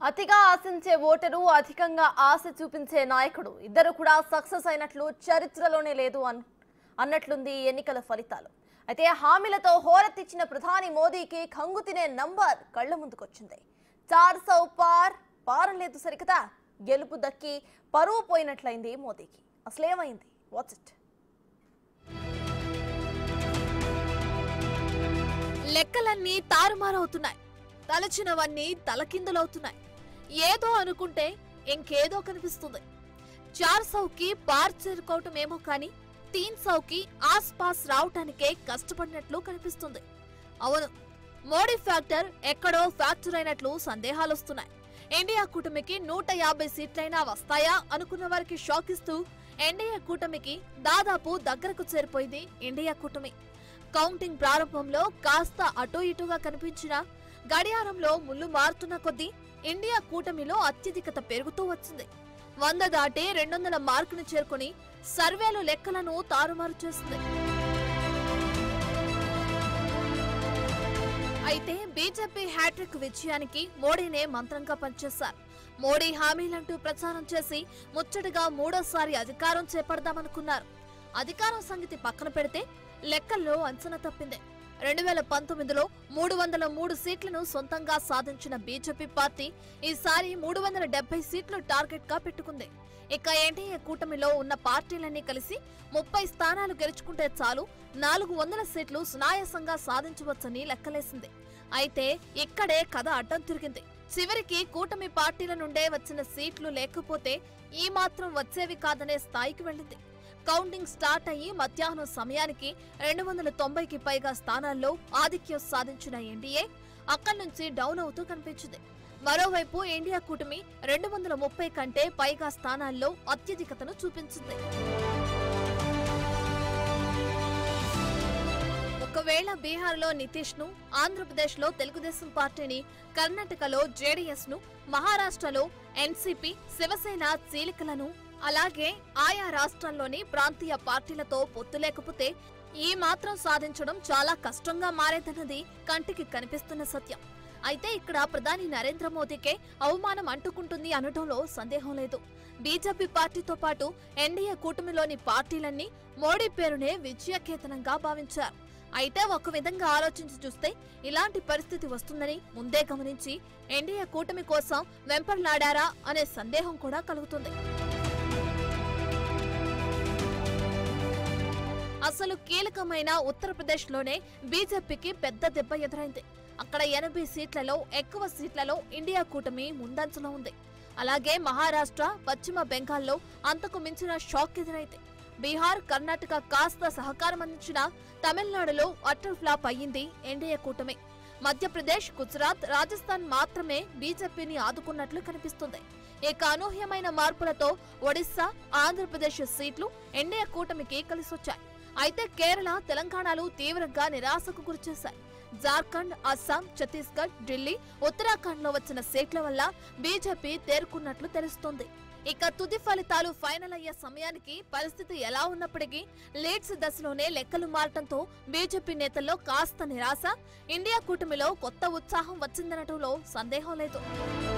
అతిగా ఆశించే ఓటరు అధికంగా ఆశ చూపించే నాయకుడు ఇద్దరు కూడా సక్సెస్ అయినట్లు చరిత్రలోనే లేదు అన్ అన్నట్లుంది ఈ ఎన్నికల ఫలితాలు అయితే హామీలతో హోరెత్తిచ్చిన ప్రధాని మోదీకి కంగు తినే నంబర్ కళ్ళ ముందుకొచ్చింది చార్ సౌ పార్ పారలేదు సరికదా గెలుపు దక్కి పరువు పోయినట్లయింది మోదీకి అసలేమైంది వాట్స్ ఇట్ లెక్కలన్నీ తారుమారవుతున్నాయి తలచినవన్నీ తలకిందులవుతున్నాయి ఏదో అనుకుంటే ఇంకేదో కనిపిస్తుంది చార్ సౌకి పార్ చేరుకోవటమేమో కానీ తీన్ సౌకి ఆస్ పాస్ రావటానికే కష్టపడినట్లు కనిపిస్తుంది అవును మోడీ ఫ్యాక్టర్ ఎక్కడో ఫ్యాక్చర్ అయినట్లు సందేహాలొస్తున్నాయి ఎన్డీఏ కూటమికి నూట యాభై సీట్లైనా వస్తాయా అనుకున్న వారికి షాక్ ఇస్తూ ఎన్డీఏ కూటమికి దాదాపు దగ్గరకు చేరిపోయింది ఇండియా కూటమి కౌంటింగ్ ప్రారంభంలో కాస్త అటూ ఇటుగా కనిపించిన గడియారంలో ముళ్ళు మారుతున్న కొద్దీ ఇండియా కూటమిలో అత్యధికత పెరుగుతూ వచ్చింది వంద దాటి రెండు వందల మార్కును చేరుకుని సర్వేలు లెక్కలను తారుమారు చేసింది అయితే బీజేపీ హ్యాట్రిక్ విజయానికి మోడీనే మంత్రంగా పనిచేశారు మోడీ హామీలంటూ ప్రచారం చేసి ముచ్చటగా మూడోసారి అధికారం చేపడదామనుకున్నారు అధికారం సంగతి పక్కన పెడితే లెక్కల్లో అంచనా తప్పింది రెండు వేల పంతొమ్మిదిలో మూడు వందల మూడు సీట్లను సొంతంగా సాధించిన బీజేపీ పార్టీ ఈసారి మూడు వందల డెబ్బై సీట్లు టార్గెట్ గా పెట్టుకుంది ఇక ఎన్డీఏ కూటమిలో ఉన్న పార్టీలన్నీ కలిసి ముప్పై స్థానాలు గెలుచుకుంటే చాలు నాలుగు వందల సీట్లు సునాయాసంగా సాధించవచ్చని లెక్కలేసింది అయితే ఇక్కడే కథ అడ్డం తిరిగింది చివరికి కూటమి పార్టీల నుండే వచ్చిన సీట్లు లేకపోతే ఈ మాత్రం వచ్చేవి కాదనే స్థాయికి వెళ్ళింది కౌంటింగ్ స్టార్ట్ అయ్యి మధ్యాహ్నం సమయానికి రెండు వందల తొంభైకి పైగా స్థానాల్లో ఆధిక్యం సాధించిన ఎన్డీఏ అక్కడి నుంచి డౌన్ అవుతూ కనిపించింది మరోవైపు ఇండియా కూటమి రెండు వందల ముప్పై కంటే పైగా స్థానాల్లో అత్యధికతను చూపించింది ఒకవేళ బీహార్లో నితీష్ ను ఆంధ్రప్రదేశ్ లో తెలుగుదేశం పార్టీని కర్ణాటకలో జేడీఎస్ ను మహారాష్ట్రలో ఎన్సీపీ శివసేన చీలికలను అలాగే ఆయా రాష్ట్రాల్లోని ప్రాంతీయ పార్టీలతో పొత్తు లేకపోతే ఈ మాత్రం సాధించడం చాలా కష్టంగా మారేదన్నది కంటికి కనిపిస్తున్న సత్యం అయితే ఇక్కడ ప్రధాని నరేంద్ర మోదీకే అవమానం అంటుకుంటుంది అనడంలో సందేహం లేదు బీజేపీ పార్టీతో పాటు ఎన్డీఏ కూటమిలోని పార్టీలన్నీ మోడీ పేరునే విజయకేతనంగా భావించారు అయితే ఒక విధంగా ఆలోచించి చూస్తే ఇలాంటి పరిస్థితి వస్తుందని ముందే గమనించి ఎన్డీఏ కూటమి కోసం వెంపర్లాడారా అనే సందేహం కూడా కలుగుతుంది అసలు కీలకమైన ఉత్తరప్రదేశ్లోనే బీజేపీకి పెద్ద దెబ్బ ఎదురైంది అక్కడ ఎనభై సీట్లలో ఎక్కువ సీట్లలో ఇండియా కూటమి ముందంజలో ఉంది అలాగే మహారాష్ట్ర పశ్చిమ బెంగాల్లో అంతకు మించిన షాక్ ఎదురైంది బీహార్ కర్ణాటక కాస్త సహకారం అందించిన తమిళనాడులో అటర్ ఫ్లాప్ అయ్యింది ఎన్డీఏ కూటమి మధ్యప్రదేశ్ గుజరాత్ రాజస్థాన్ మాత్రమే బీజేపీని ఆదుకున్నట్లు కనిపిస్తుంది ఇక అనూహ్యమైన మార్పులతో ఒడిశా ఆంధ్రప్రదేశ్ సీట్లు ఎన్డీఏ కూటమికి కలిసొచ్చాయి అయితే కేరళ తెలంగాణలు తీవ్రంగా నిరాశకు గురిచేశాయి జార్ఖండ్ అస్సాం ఛత్తీస్గఢ్ ఢిల్లీ ఉత్తరాఖండ్ లో వచ్చిన సీట్ల వల్ల బీజేపీ తేరుకున్నట్లు తెలుస్తోంది ఇక తుది ఫలితాలు ఫైనల్ అయ్యే సమయానికి పరిస్థితి ఎలా ఉన్నప్పటికీ లీడ్స్ దశలోనే లెక్కలు మారటంతో బీజేపీ నేతల్లో కాస్త నిరాశ ఇండియా కూటమిలో కొత్త ఉత్సాహం వచ్చిందనటంలో సందేహం లేదు